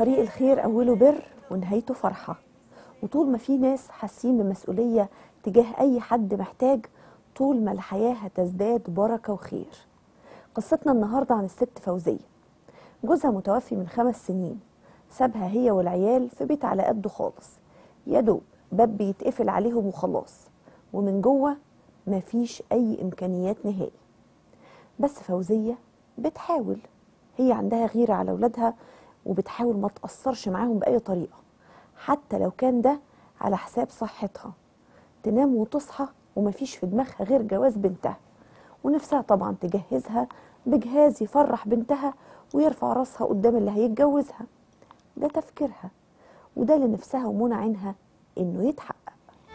طريق الخير أوله بر ونهايته فرحة وطول ما في ناس حاسين بمسؤولية تجاه أي حد محتاج طول ما الحياة هتزداد بركة وخير قصتنا النهاردة عن الست فوزية جوزها متوفي من خمس سنين سابها هي والعيال في بيت على قده خالص يا دوب باب بيتقفل عليهم وخلاص ومن جوه مفيش أي إمكانيات نهائي بس فوزية بتحاول هي عندها غيرة على أولادها وبتحاول ما تأثرش معاهم بأي طريقة حتى لو كان ده على حساب صحتها تنام وتصحى ومفيش في دماغها غير جواز بنتها ونفسها طبعا تجهزها بجهاز يفرح بنتها ويرفع راسها قدام اللي هيتجوزها ده تفكيرها وده اللي نفسها ومنى عينها انه يتحقق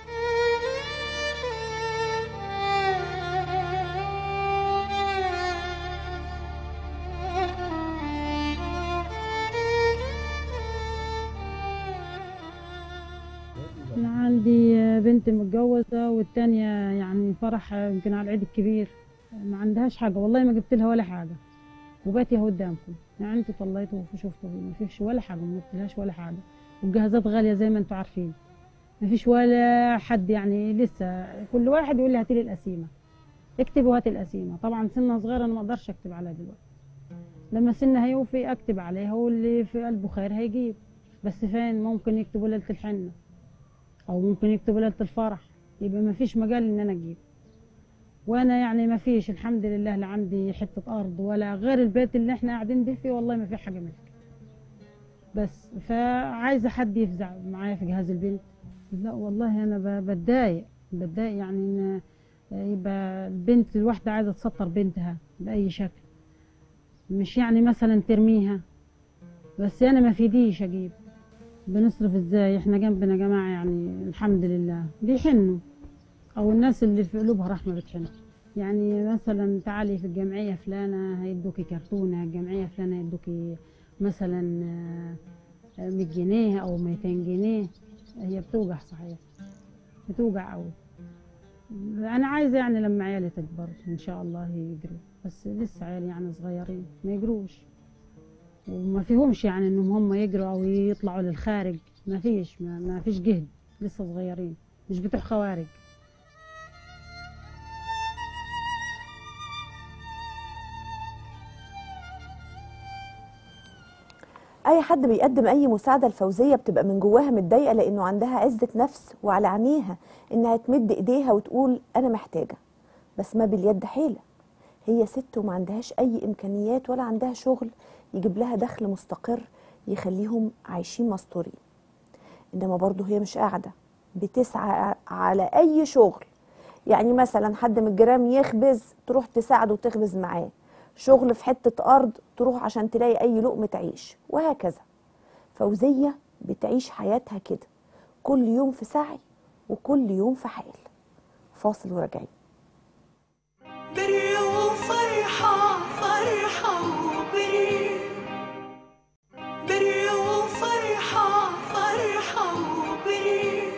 أنا عندي بنت متجوزة والتانية يعني فرح يمكن على العيد الكبير ما عندهاش حاجة والله ما جبت لها ولا حاجة وبات اهو قدامكم يعني انتوا طلعتوا وشفتوا ما فيش ولا حاجة ما جبتلهاش ولا حاجة والجهازات غالية زي ما انتوا عارفين ما فيش ولا حد يعني لسه كل واحد يقول لي هاتي لي القسيمة اكتب وهاتي القسيمة طبعا سنها صغيرة انا ما اقدرش اكتب عليها دلوقتي لما سنها هيوفي اكتب عليها واللي في قلبه خير هيجيب بس فين ممكن يكتبوا ليلة الحنة او ممكن يكتبوا ليله الفرح يبقى ما فيش مجال ان انا اجيب وانا يعني ما فيش الحمد لله لا عندي حته ارض ولا غير البيت اللي احنا قاعدين ده فيه والله ما في حاجه ملك بس فعايزه حد يفزع معايا في جهاز البنت لا والله انا ب- بتضايق بتضايق يعني ان يبقى البنت الواحده عايزه تسطر بنتها باي شكل مش يعني مثلا ترميها بس انا ما فيديش اجيب بنصرف ازاي احنا جنبنا جماعة يعني الحمد لله بيحنوا او الناس اللي في قلوبها رحمة بتحن يعني مثلا تعالي في الجمعية فلانة هيدوكي كرتونة الجمعية فلانة هيدوكي مثلا آه، 100 جنيه او 200 جنيه هي بتوجع صحيح بتوجع قوي انا عايزة يعني لما عيالي تكبر ان شاء الله يجروا بس لسه عيالي يعني صغيرين ما يجروش وما فيهمش يعني انهم هم يجروا او يطلعوا للخارج ما فيش ما, ما فيش جهد لسه صغيرين مش بتوع خوارج اي حد بيقدم اي مساعده لفوزيه بتبقى من جواها متضايقه لانه عندها عزه نفس وعلى عينيها انها تمد ايديها وتقول انا محتاجه بس ما باليد حيله هي ست وما عندهاش اي امكانيات ولا عندها شغل يجيب لها دخل مستقر يخليهم عايشين مستورين انما برضه هي مش قاعده بتسعى على اي شغل يعني مثلا حد من الجيران يخبز تروح تساعده وتخبز معاه شغل في حتة أرض تروح عشان تلاقي أي لقمة عيش وهكذا فوزية بتعيش حياتها كده كل يوم في سعي وكل يوم في حال فاصل وراجعين بر وفرحة فرحة وبر بر وفرحة فرحة وبر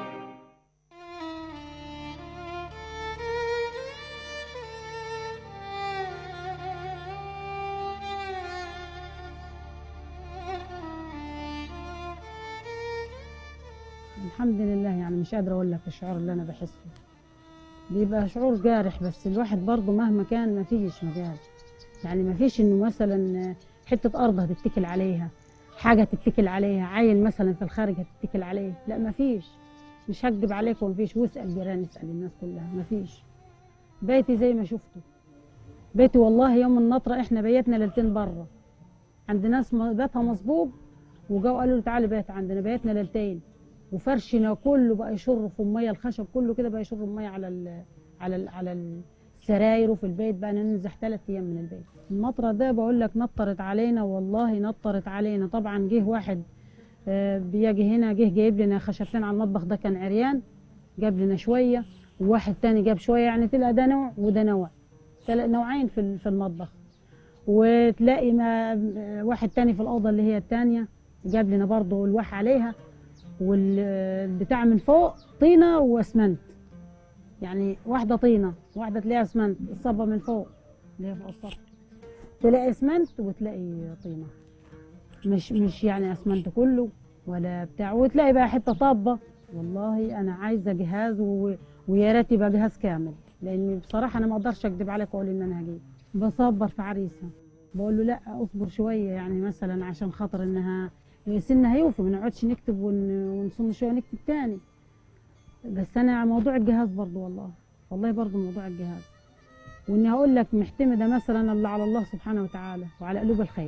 الحمد لله يعني مش قادرة اقول لك الشعور اللي انا بحسه بيبقى شعور جارح بس الواحد برضه مهما كان ما فيش مجال يعني ما فيش انه مثلا حتة ارض هتتكل عليها حاجة تتكل عليها عيل مثلا في الخارج هتتكل عليه لا ما فيش مش هكدب عليكم ما فيش واسأل جيران اسأل الناس كلها ما فيش بيتي زي ما شفتوا بيتي والله يوم النطرة احنا بيتنا ليلتين بره عند ناس م- بيتها مصبوب وجاوا قالوا له تعالى بيت عندنا بيتنا ليلتين وفرشنا كله بقى يشر في الميه الخشب كله كده بقى يشر الميه على ال على ال على السراير وفي البيت بقى ننزح ثلاث ايام من البيت المطره ده بقول لك نطرت علينا والله نطرت علينا طبعا جه واحد آه، بيجي هنا جه جايب لنا خشبتين على المطبخ ده كان عريان جاب لنا شويه وواحد تاني جاب شويه يعني تلقى ده نوع وده نوع تلاقي نوعين في ال- في المطبخ وتلاقي ما آه، واحد تاني في الاوضه اللي هي التانيه جاب لنا برضه الواح عليها والبتاع من فوق طينه واسمنت يعني واحده طينه واحده تلاقيها اسمنت الصبه من فوق اللي هي فوق السطح تلاقي اسمنت وتلاقي طينه مش مش يعني اسمنت كله ولا بتاع وتلاقي بقى حته طابه والله انا عايزه جهاز و... ويا ريت يبقى جهاز كامل لاني بصراحه انا ما اقدرش اكذب عليك واقول ان انا هجيب بصبر في عريسها بقول له لا اصبر شويه يعني مثلا عشان خاطر انها سنها هيوفي ما نقعدش نكتب ون... ونصوم شويه نكتب تاني بس انا موضوع الجهاز برضو والله والله برضو موضوع الجهاز واني هقول لك محتمده مثلا اللي على الله سبحانه وتعالى وعلى قلوب الخير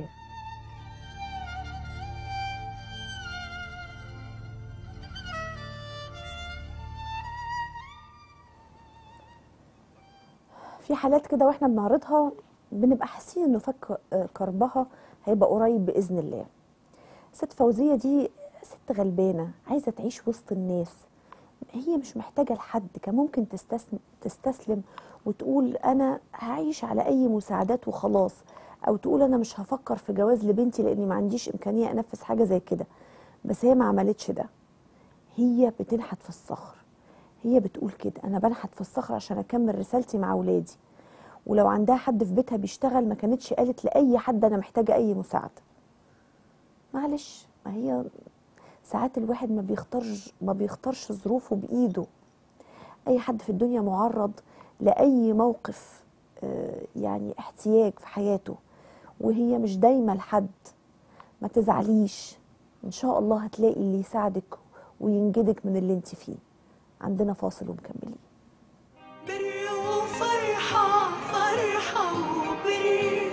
في حالات كده واحنا بنعرضها بنبقى حاسين انه فك آه، كربها هيبقى قريب باذن الله ست فوزيه دي ست غلبانه عايزه تعيش وسط الناس هي مش محتاجه لحد كان ممكن تستسلم تستسلم وتقول انا هعيش على اي مساعدات وخلاص او تقول انا مش هفكر في جواز لبنتي لاني ما عنديش امكانيه انفذ حاجه زي كده بس هي ما عملتش ده هي بتنحت في الصخر هي بتقول كده انا بنحت في الصخر عشان اكمل رسالتي مع اولادي ولو عندها حد في بيتها بيشتغل ما كانتش قالت لاي حد انا محتاجه اي مساعده معلش ما هي ساعات الواحد ما بيختارش ما بيختارش ظروفه بايده اي حد في الدنيا معرض لاي موقف آه، يعني احتياج في حياته وهي مش دايما لحد ما تزعليش ان شاء الله هتلاقي اللي يساعدك وينجدك من اللي انت فيه عندنا فاصل ومكملين بر وفرحة فرحة وبر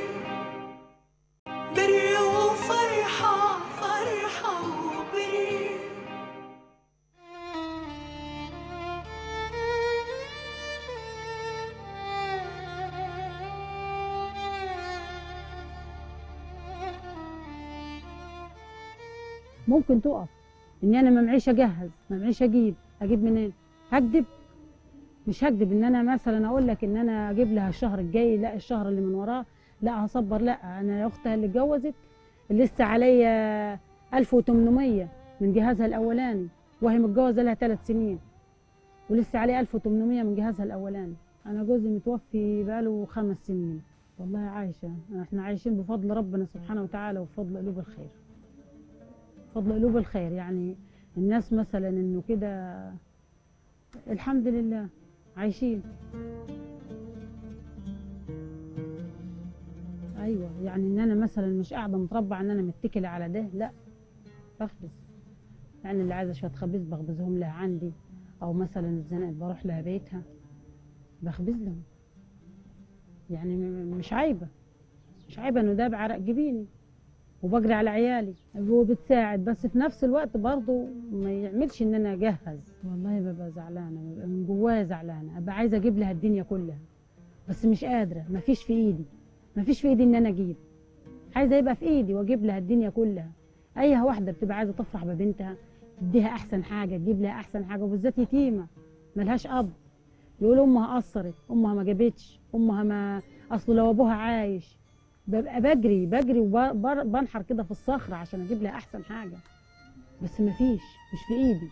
بر وفرحة فرحة وبر ممكن تقف اني انا ما معيش اجهز ما معيش اجيب اجيب منين هكذب مش هكذب ان انا مثلا اقول لك ان انا اجيب لها الشهر الجاي لا الشهر اللي من وراه لا هصبر لا انا اختها اللي اتجوزت لسه عليا 1800 من جهازها الاولاني وهي متجوزه لها ثلاث سنين ولسه عليها 1800 من جهازها الاولاني انا جوزي متوفي بقاله خمس سنين والله عايشه احنا عايشين بفضل ربنا سبحانه وتعالى وبفضل قلوب الخير فضل قلوب الخير يعني الناس مثلا انه كده الحمد لله عايشين ايوه يعني ان انا مثلا مش قاعده متربعه ان انا متكله على ده لا بخبز يعني اللي عايزه شويه خبيز بخبزهم لها عندي او مثلا اتزنقت بروح لها بيتها بخبز لهم يعني م- مش عيبه مش عيبه انه ده بعرق جبيني وبجري على عيالي وبتساعد بس في نفس الوقت برضه ما يعملش ان انا اجهز والله ببقى زعلانه ببقى من جوايا زعلانه ابقى عايزه اجيب لها الدنيا كلها بس مش قادره ما فيش في ايدي ما فيش في ايدي ان انا اجيب عايزه يبقى في ايدي واجيب لها الدنيا كلها اي واحده بتبقى عايزه تفرح ببنتها تديها احسن حاجه تجيب لها احسن حاجه وبالذات يتيمه ملهاش اب يقول امها قصرت امها ما جابتش امها ما اصل لو ابوها عايش ببقى بجري بجري وبنحر كده في الصخر عشان اجيب لها احسن حاجه بس مفيش مش في ايدي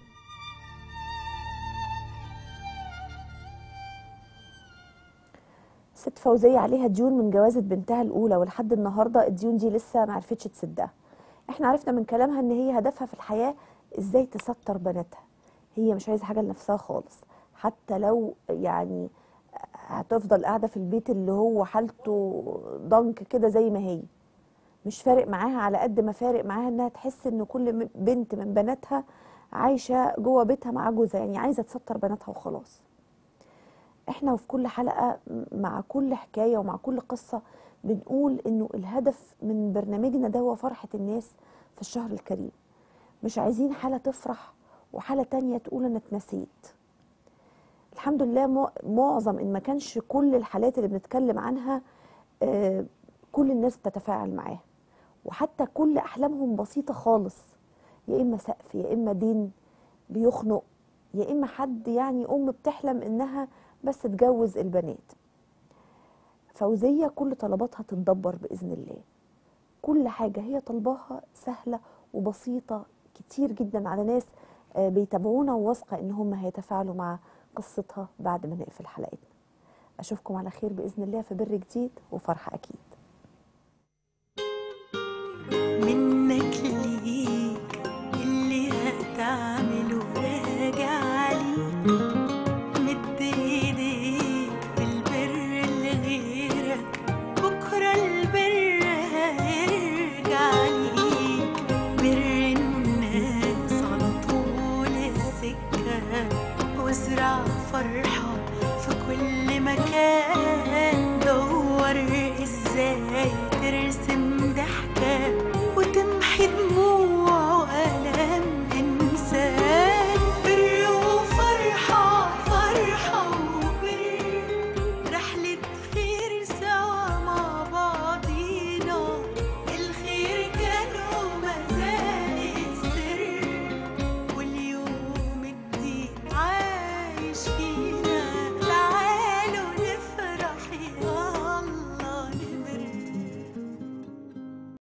ست فوزية عليها ديون من جوازة بنتها الأولى ولحد النهاردة الديون دي لسه ما عرفتش تسدها احنا عرفنا من كلامها ان هي هدفها في الحياة ازاي تستر بناتها هي مش عايزة حاجة لنفسها خالص حتى لو يعني هتفضل قاعدة في البيت اللي هو حالته ضنك كده زي ما هي مش فارق معاها على قد ما فارق معاها انها تحس ان كل م- بنت من بناتها عايشة جوه بيتها مع جوزها يعني عايزة تستر بناتها وخلاص احنا وفي كل حلقة م- مع كل حكاية ومع كل قصة بنقول انه الهدف من برنامجنا ده هو فرحة الناس في الشهر الكريم مش عايزين حالة تفرح وحالة تانية تقول انا اتنسيت الحمد لله مع- معظم ان ما كانش كل الحالات اللي بنتكلم عنها آه، كل الناس بتتفاعل معاها وحتى كل احلامهم بسيطة خالص يا اما سقف يا اما دين بيخنق يا اما حد يعني ام بتحلم انها بس تجوز البنات فوزية كل طلباتها تتدبر بإذن الله كل حاجة هي طلباها سهلة وبسيطة كتير جدا على ناس آه، بيتابعونا وواثقة إن هم هيتفاعلوا مع قصتها بعد ما نقفل حلقتنا أشوفكم على خير بإذن الله في بر جديد وفرحة أكيد منك وازرع فرحة في كل مكان دور ازاي